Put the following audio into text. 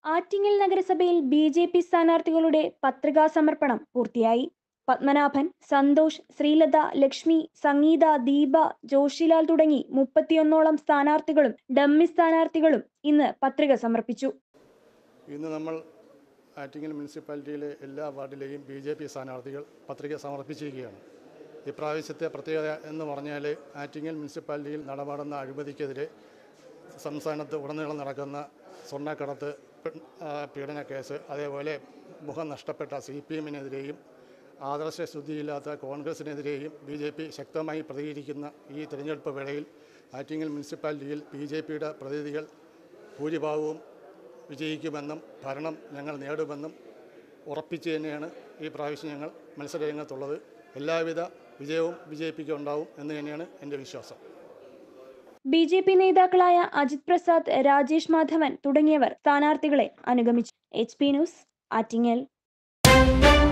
ആറ്റിങ്ങൽ നഗരസഭയിൽ B J P സ്ഥാനാർത്ഥികളുടെ പത്രികാ സമർപ്പണം പൂർത്തിയായി പത്മനാഭൻ സന്തോഷ് ശ്രീലത ലക്ഷ്മി സംഗീത ദീപ ജോഷിലാൽ തുടങ്ങി മുപ്പത്തിയൊന്നോളം സ്ഥാനാർത്ഥികളും ഡമ്മി സ്ഥാനാർത്ഥികളും ഇന്ന് പത്രിക സമർപ്പിച്ചു ഇന്ന് നമ്മൾ ആറ്റിങ്ങൽ മുനിസിപ്പാലിറ്റിയിലെ എല്ലാ വാർഡിലെയും ബി ജെ പി സ്ഥാനാർത്ഥികൾ പത്രിക സമർപ്പിച്ചിരിക്കുകയാണ് ഇപ്രാവശ്യത്തെ പ്രത്യേകത എന്ന് പറഞ്ഞാൽ ആറ്റിങ്ങൽ മുനിസിപ്പാലിറ്റിയിൽ നടപാടുന്ന അഴിമതിക്കെതിരെ സംസ്ഥാനത്ത് ഉടനീളം നടക്കുന്ന സ്വർണ്ണക്കടത്ത് പെ- ആ, പീഡന കേസ് അതേപോലെ മുഖം നഷ്ടപ്പെട്ട സി പി എമ്മിനെതിരെയും ആദർശശുദ്ധിയില്ലാത്ത കോൺഗ്രസിനെതിരെയും ബി ജെ പി ശക്തമായി പ്രതികരിക്കുന്ന ഈ തിരഞ്ഞെടുപ്പ് വേളയിൽ ആറ്റിങ്ങൽ മുനിസിപ്പാലിറ്റിയിൽ ബി ജെ പിയുടെ പ്രതിനിധികൾ ഭൂരിഭാഗവും വിജയിക്കുമെന്നും ഭരണം ഞങ്ങൾ നേടുമെന്നും ഉറപ്പിച്ച് തന്നെയാണ് ഈ പ്രാവശ്യം ഞങ്ങൾ മത്സരരംഗത്തുള്ളത് എല്ലാവിധ വിജയവും ബി ജെ പിക്ക് ഉണ്ടാവും എന്ന് തന്നെയാണ് എൻ്റെ വിശ്വാസം ബി ജെ പി നേതാക്കളായ അജിത് പ്രസാദ് രാജേഷ് മാധവൻ തുടങ്ങിയവർ സ്ഥാനാർത്ഥികളെ അനുഗമിച്ചു എച്ച് പി ന്യൂസ് ആറ്റിങ്ങൽ